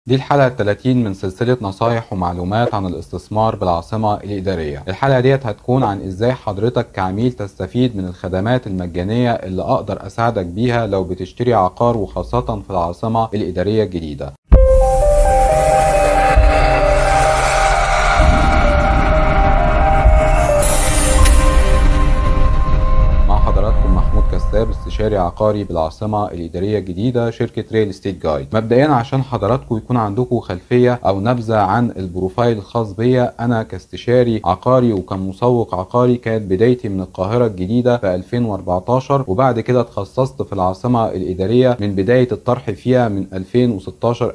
دي الحلقة 30 من سلسلة نصايح ومعلومات عن الاستثمار بالعاصمة الإدارية. الحلقة ديت هتكون عن إزاي حضرتك كعميل تستفيد من الخدمات المجانية اللي أقدر أساعدك بيها لو بتشتري عقار وخاصة في العاصمة الإدارية الجديدة. مع حضراتكم محمود كساب استشاري عقاري بالعاصمة الإدارية الجديدة شركة ريل استيت جايد مبدئيا عشان حضراتكم يكون عندكم خلفية أو نبذة عن البروفايل الخاص بيا أنا كاستشاري عقاري وكمسوق عقاري كانت بدايتي من القاهرة الجديدة في 2014 وبعد كده اتخصصت في العاصمة الإدارية من بداية الطرح فيها من 2016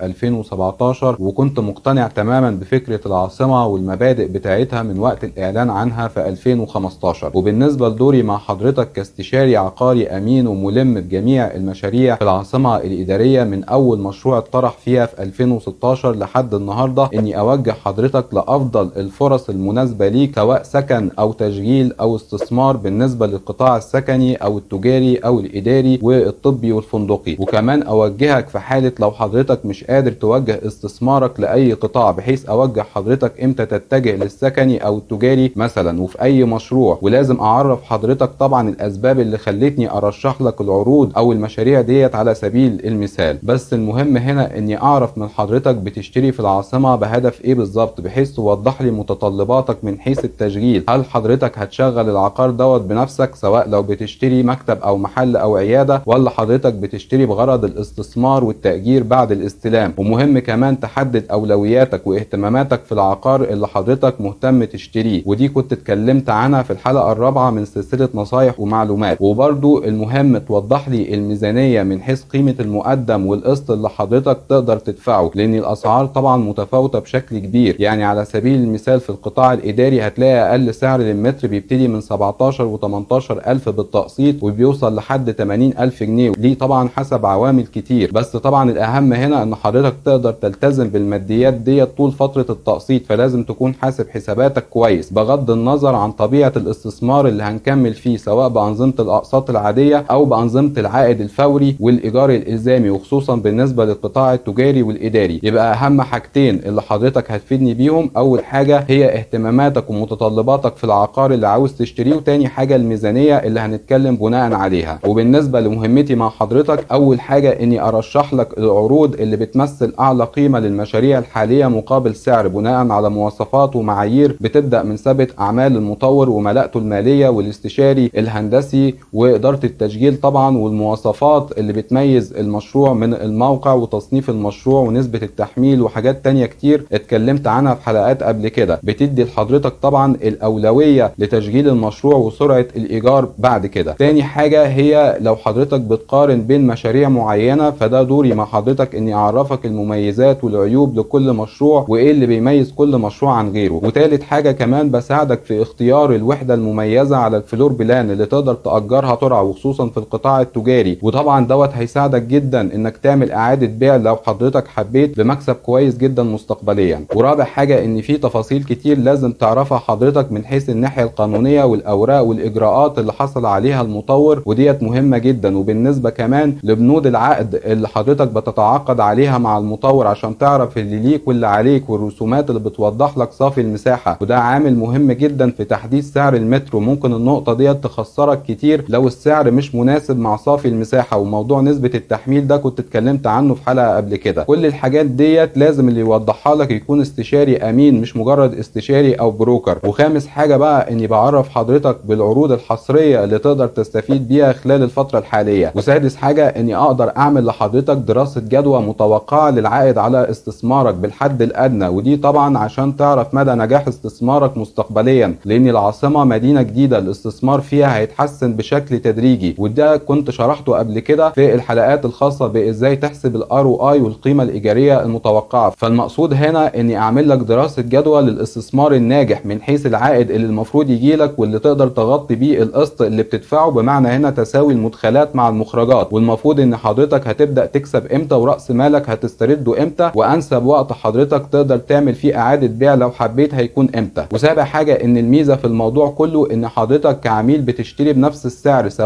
2017 وكنت مقتنع تماما بفكرة العاصمة والمبادئ بتاعتها من وقت الإعلان عنها في 2015 وبالنسبة لدوري مع حضرتك كاستشاري عقاري امين وملم بجميع المشاريع في العاصمه الاداريه من اول مشروع اتطرح فيها في 2016 لحد النهارده اني اوجه حضرتك لافضل الفرص المناسبه ليك سواء سكن او تشغيل او استثمار بالنسبه للقطاع السكني او التجاري او الاداري والطبي والفندقي وكمان اوجهك في حاله لو حضرتك مش قادر توجه استثمارك لاي قطاع بحيث اوجه حضرتك امتى تتجه للسكني او التجاري مثلا وفي اي مشروع ولازم اعرف حضرتك طبعا الاسباب اللي خلتني ارشح لك العروض او المشاريع ديت على سبيل المثال بس المهم هنا اني اعرف من حضرتك بتشتري في العاصمه بهدف ايه بالظبط بحيث توضح لي متطلباتك من حيث التشغيل هل حضرتك هتشغل العقار دوت بنفسك سواء لو بتشتري مكتب او محل او عياده ولا حضرتك بتشتري بغرض الاستثمار والتاجير بعد الاستلام ومهم كمان تحدد اولوياتك واهتماماتك في العقار اللي حضرتك مهتم تشتريه ودي كنت اتكلمت عنها في الحلقه الرابعه من سلسله نصايح ومعلومات وبرضو المهم توضح لي الميزانية من حيث قيمة المقدم والقسط اللي حضرتك تقدر تدفعه لأن الأسعار طبعا متفاوتة بشكل كبير يعني على سبيل المثال في القطاع الإداري هتلاقي أقل سعر للمتر بيبتدي من 17 و 18 ألف بالتقسيط وبيوصل لحد 80 ألف جنيه دي طبعا حسب عوامل كتير بس طبعا الأهم هنا إن حضرتك تقدر تلتزم بالماديات ديت طول فترة التقسيط فلازم تكون حاسب حساباتك كويس بغض النظر عن طبيعة الاستثمار اللي هنكمل فيه سواء بأنظمة الأقساط العادية أو بأنظمة العائد الفوري والإيجار الإلزامي وخصوصا بالنسبة للقطاع التجاري والإداري يبقى أهم حاجتين اللي حضرتك هتفيدني بيهم أول حاجة هي اهتماماتك ومتطلباتك في العقار اللي عاوز تشتريه وتاني حاجة الميزانية اللي هنتكلم بناء عليها وبالنسبة لمهمتي مع حضرتك أول حاجة إني أرشح لك العروض اللي بتمثل أعلى قيمة للمشاريع الحالية مقابل سعر بناء على مواصفات ومعايير بتبدأ من ثبت أعمال المطور وملاءته المالية والاستشاري الهندسي وإدارة التشغيل طبعا والمواصفات اللي بتميز المشروع من الموقع وتصنيف المشروع ونسبة التحميل وحاجات تانية كتير اتكلمت عنها في حلقات قبل كده بتدي لحضرتك طبعا الأولوية لتشغيل المشروع وسرعة الإيجار بعد كده تاني حاجة هي لو حضرتك بتقارن بين مشاريع معينة فده دوري مع حضرتك اني اعرفك المميزات والعيوب لكل مشروع وايه اللي بيميز كل مشروع عن غيره وتالت حاجة كمان بساعدك في اختيار الوحدة المميزة على الفلور بلان اللي تقدر تأجرها ترعى وخصوصا في القطاع التجاري وطبعا دوت هيساعدك جدا انك تعمل اعادة بيع لو حضرتك حبيت بمكسب كويس جدا مستقبليا ورابع حاجة ان في تفاصيل كتير لازم تعرفها حضرتك من حيث الناحية القانونية والاوراق والاجراءات اللي حصل عليها المطور وديت مهمة جدا وبالنسبة كمان لبنود العقد اللي حضرتك بتتعاقد عليها مع المطور عشان تعرف اللي ليك واللي عليك والرسومات اللي بتوضح لك صافي المساحة وده عامل مهم جدا في تحديد سعر المتر وممكن النقطة ديت تخسرك كتير لو السعر مش مناسب مع صافي المساحة وموضوع نسبة التحميل ده كنت اتكلمت عنه في حلقة قبل كده كل الحاجات ديت لازم اللي يوضحها لك يكون استشاري امين مش مجرد استشاري او بروكر وخامس حاجة بقى اني بعرف حضرتك بالعروض الحصرية اللي تقدر تستفيد بيها خلال الفترة الحالية وسادس حاجة اني اقدر اعمل لحضرتك دراسة جدوى متوقعة للعائد على استثمارك بالحد الادنى ودي طبعا عشان تعرف مدى نجاح استثمارك مستقبليا لان العاصمة مدينة جديدة الاستثمار فيها هيتحسن بشكل تدريجي وده كنت شرحته قبل كده في الحلقات الخاصة بازاي تحسب الار او اي والقيمة الايجارية المتوقعة فالمقصود هنا اني اعمل لك دراسة جدوى للاستثمار الناجح من حيث العائد اللي المفروض يجي لك واللي تقدر تغطي بيه القسط اللي بتدفعه بمعنى هنا تساوي المدخلات مع المخرجات والمفروض ان حضرتك هتبدا تكسب امتى وراس مالك هتسترده امتى وانسب وقت حضرتك تقدر تعمل فيه اعاده بيع لو حبيت هيكون امتى وسابع حاجه ان الميزه في الموضوع كله ان حضرتك كعميل بتشتري بنفس السعر سواء من خلال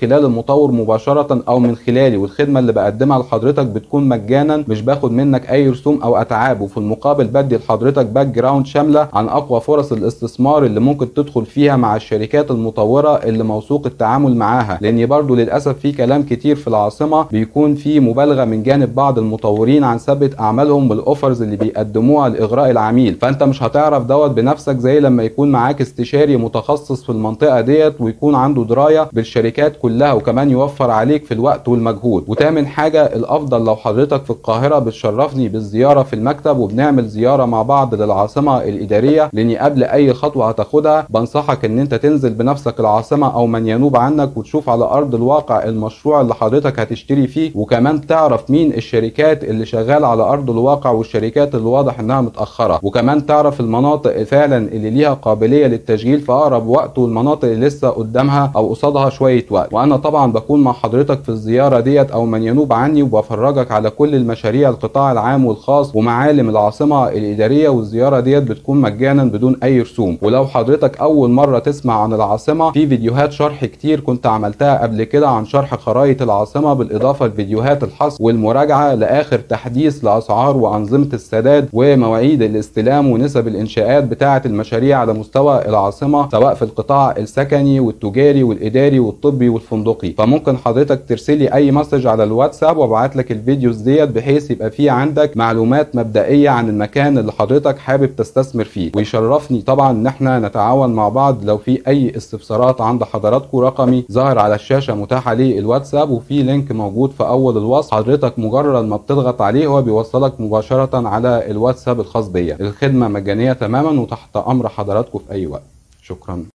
خلال المطور مباشره او من خلالي والخدمه اللي بقدمها لحضرتك بتكون مجانا مش باخد منك اي رسوم او اتعاب وفي المقابل بدي لحضرتك باك جراوند شامله عن اقوى فرص الاستثمار اللي ممكن تدخل فيها مع الشركات المطوره اللي موثوق التعامل معاها لان برضو للاسف في كلام كتير في العاصمه بيكون في مبالغه من جانب بعض المطورين عن ثبت اعمالهم والاوفرز اللي بيقدموها لاغراء العميل فانت مش هتعرف دوت بنفسك زي لما يكون معاك استشاري متخصص في المنطقه ديت ويكون عنده درايه بالشركات كلها وكمان يوفر عليك في الوقت والمجهود وتامن حاجه الافضل لو حضرتك في القاهره بتشرفني بالزياره في المكتب وبنعمل زياره مع بعض للعاصمه الاداريه لاني قبل اي خطوه هتاخدها بنصحك ان انت تنزل بنفسك العاصمه او من ينوب عنك وتشوف على ارض الواقع المشروع اللي حضرتك هتشتري فيه وكمان تعرف مين الشركات اللي شغاله على ارض الواقع والشركات اللي واضح انها متاخره وكمان تعرف المناطق فعلا اللي ليها قابليه للتشغيل في اقرب وقت والمناطق اللي لسه قدامها او قصادها شويه وقت وانا طبعا بكون مع حضرتك في الزياره ديت او من ينوب عني وبفرجك على كل المشاريع القطاع العام والخاص ومعالم العاصمه الاداريه والزياره ديت بتكون مجانا بدون اي رسوم ولو حضرتك اول مره تسمع عن العاصمه في فيديوهات شرح كتير كنت عملتها قبل كده عن شرح خرائط العاصمه بالاضافه لفيديوهات الحصر والمراجعه لاخر تحديث لاسعار وانظمه السداد ومواعيد الاستلام ونسب الانشاءات بتاعه المشاريع على مستوى العاصمه سواء في القطاع السكني والتجاري والاداري والطبي والفندقي فممكن حضرتك ترسلي اي مسج على الواتساب وابعت لك الفيديوز ديت بحيث يبقى في عندك معلومات مبدئيه عن المكان اللي حضرتك حابب تستثمر فيه ويشرفني طبعا ان احنا نتعاون مع بعض لو في اي استفسارات عند حضراتكم رقمي ظاهر على الشاشه متاح عليه الواتساب وفي لينك موجود في اول الوصف حضرتك مجرد ما بتضغط عليه هو بيوصلك مباشره على الواتساب الخاص بيا الخدمه مجانيه تماما وتحت امر حضراتكم في اي وقت شكرا